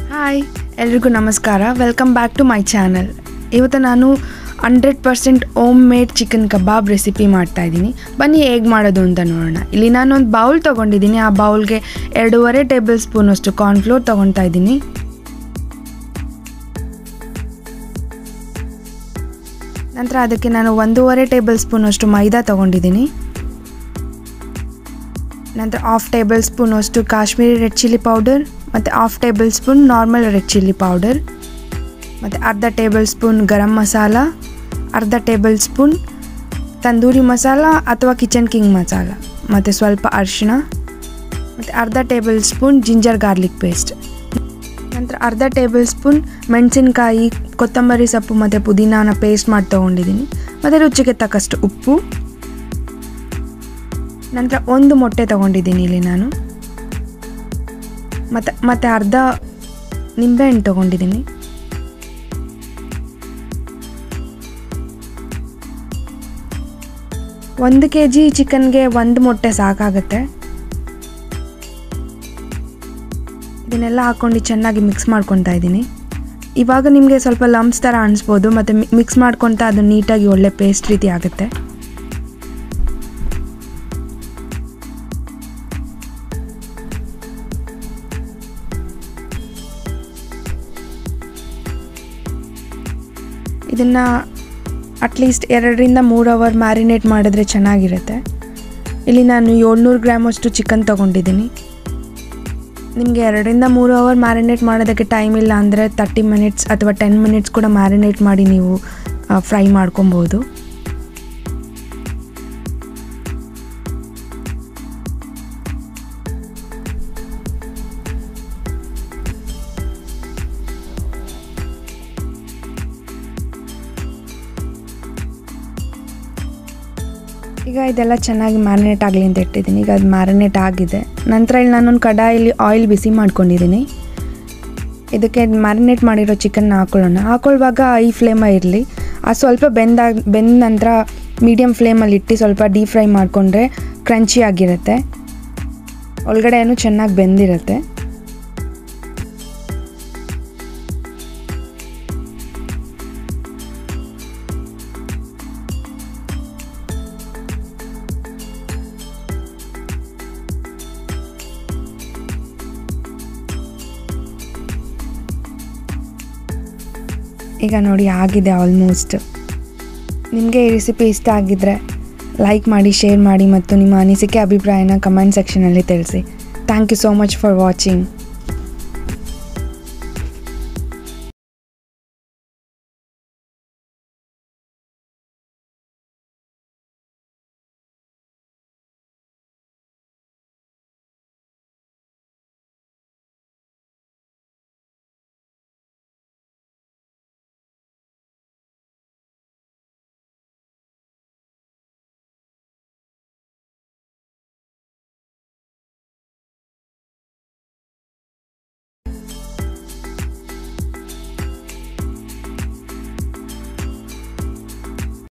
hi ಎಲ್ರಿಗೂ ನಮಸ್ಕಾರ welcome back to my channel ಇವತ್ತು ನಾನು hundred percent home made chicken kebab recipe ಮಾಡ್ತಾ ಇದ್ದೀನಿ ಬನ್ನಿ ಹೇಗೆ ಮಾಡೋದು ಅಂತ ನೋಡೋಣ ಇಲ್ಲಿ ನಾನು ಒಂದು ಬೌಲ್ ತೊಗೊಂಡಿದ್ದೀನಿ ಆ ಬೌಲ್ಗೆ ಎರಡೂವರೆ ಟೇಬಲ್ ಸ್ಪೂನಷ್ಟು ಕಾರ್ನ್ಫ್ಲೋರ್ ತೊಗೊತಾ ಇದ್ದೀನಿ ನಂತರ ಅದಕ್ಕೆ ನಾನು ಒಂದೂವರೆ ಟೇಬಲ್ ಸ್ಪೂನಷ್ಟು ಮೈದಾ ತೊಗೊಂಡಿದ್ದೀನಿ ನಂತರ ಹಾಫ್ ಟೇಬಲ್ ಸ್ಪೂನಷ್ಟು ಕಾಶ್ಮೀರಿ ರೆಡ್ ಚಿಲ್ಲಿ ಪೌಡರ್ ಮತ್ತು half table spoon normal red chilli powder ಮತ್ತು ಅರ್ಧ ಟೇಬಲ್ ಸ್ಪೂನ್ ಗರಂ ಮಸಾಲ ಅರ್ಧ ಟೇಬಲ್ ಸ್ಪೂನ್ ತಂದೂರಿ ಮಸಾಲ ಅಥವಾ ಕಿಚನ್ ಕಿಂಗ್ ಮಸಾಲ ಮತ್ತು ಸ್ವಲ್ಪ ಅರಿಶಿಣ ಮತ್ತು ಅರ್ಧ table spoon ginger garlic paste ನಂತರ ಅರ್ಧ ಟೇಬಲ್ ಸ್ಪೂನ್ ಮೆಣಸಿನ್ಕಾಯಿ ಕೊತ್ತಂಬರಿ ಸೊಪ್ಪು ಮತ್ತು ಪುದೀನಾನ ಪೇಸ್ಟ್ ಮಾಡಿ ತೊಗೊಂಡಿದ್ದೀನಿ ಮತ್ತು ರುಚಿಗೆ ತಕ್ಕಷ್ಟು ಉಪ್ಪು ನಂತರ ಒಂದು ಮೊಟ್ಟೆ ತೊಗೊಂಡಿದ್ದೀನಿ ಇಲ್ಲಿ ನಾನು ಮತ್ತು ಮತ್ತು ಅರ್ಧ ನಿಂಬೆಹಣ್ಣು ತೊಗೊಂಡಿದ್ದೀನಿ ಒಂದು ಕೆ ಜಿ ಚಿಕನ್ಗೆ ಒಂದು ಮೊಟ್ಟೆ ಸಾಕಾಗುತ್ತೆ ಇದನ್ನೆಲ್ಲ ಹಾಕ್ಕೊಂಡು ಚೆನ್ನಾಗಿ ಮಿಕ್ಸ್ ಮಾಡ್ಕೊತಾ ಇದ್ದೀನಿ ಇವಾಗ ನಿಮಗೆ ಸ್ವಲ್ಪ ಲಮ್ಸ್ ಥರ ಅನಿಸ್ಬೋದು ಮತ್ತು ಮಿಕ್ಸ್ ಮಾಡ್ಕೊತಾ ಅದು ನೀಟಾಗಿ ಒಳ್ಳೆ ಪೇಸ್ಟ್ ರೀತಿ ಆಗುತ್ತೆ ಇದನ್ನು ಅಟ್ಲೀಸ್ಟ್ ಎರಡರಿಂದ ಮೂರು ಅವರ್ ಮ್ಯಾರಿನೇಟ್ ಮಾಡಿದ್ರೆ ಚೆನ್ನಾಗಿರುತ್ತೆ ಇಲ್ಲಿ ನಾನು ಏಳ್ನೂರು ಗ್ರಾಮಷ್ಟು ಚಿಕನ್ ತೊಗೊಂಡಿದ್ದೀನಿ ನಿಮಗೆ ಎರಡರಿಂದ ಮೂರು ಅವರ್ ಮ್ಯಾರಿನೇಟ್ ಮಾಡೋದಕ್ಕೆ ಟೈಮ್ ಇಲ್ಲ ಅಂದರೆ ತರ್ಟಿ ಮಿನಿಟ್ಸ್ ಅಥವಾ ಟೆನ್ ಮಿನಿಟ್ಸ್ ಕೂಡ ಮ್ಯಾರಿನೇಟ್ ಮಾಡಿ ನೀವು ಫ್ರೈ ಮಾಡ್ಕೊಬೋದು ಈಗ ಇದೆಲ್ಲ ಚೆನ್ನಾಗಿ ಮ್ಯಾರಿನೇಟ್ ಆಗಲಿ ಅಂತ ಇಟ್ಟಿದ್ದೀನಿ ಈಗ ಅದು ಮ್ಯಾರಿನೇಟ್ ಆಗಿದೆ ನಂತರ ಇಲ್ಲಿ ನಾನೊಂದು ಕಡಾಯಲ್ಲಿ ಆಯಿಲ್ ಬಿಸಿ ಮಾಡ್ಕೊಂಡಿದ್ದೀನಿ ಇದಕ್ಕೆ ಮ್ಯಾರಿನೇಟ್ ಮಾಡಿರೋ ಚಿಕನ್ನ ಹಾಕೊಳ್ಳೋಣ ಹಾಕೊಳ್ಳುವಾಗ ಐ ಫ್ಲೇಮ ಇರಲಿ ಅದು ಸ್ವಲ್ಪ ಬೆಂದಾಗ ಬೆಂದ ನಂತರ ಮೀಡಿಯಮ್ ಫ್ಲೇಮಲ್ಲಿ ಇಟ್ಟು ಸ್ವಲ್ಪ ಡೀಪ್ ಫ್ರೈ ಮಾಡಿಕೊಂಡ್ರೆ ಕ್ರಂಚಿ ಆಗಿರುತ್ತೆ ಒಳಗಡೆ ಏನು ಚೆನ್ನಾಗಿ ಬೆಂದಿರುತ್ತೆ ಈಗ ನೋಡಿ ಆಗಿದೆ ಆಲ್ಮೋಸ್ಟ್ ನಿಮಗೆ ಈ ರೆಸಿಪಿ ಇಷ್ಟ ಆಗಿದ್ದರೆ ಲೈಕ್ ಮಾಡಿ ಶೇರ್ ಮಾಡಿ ಮತ್ತು ನಿಮ್ಮ ಅನಿಸಿಕೆ ಅಭಿಪ್ರಾಯನ ಕಮೆಂಟ್ ಸೆಕ್ಷನಲ್ಲಿ ತಿಳಿಸಿ thank you so much for watching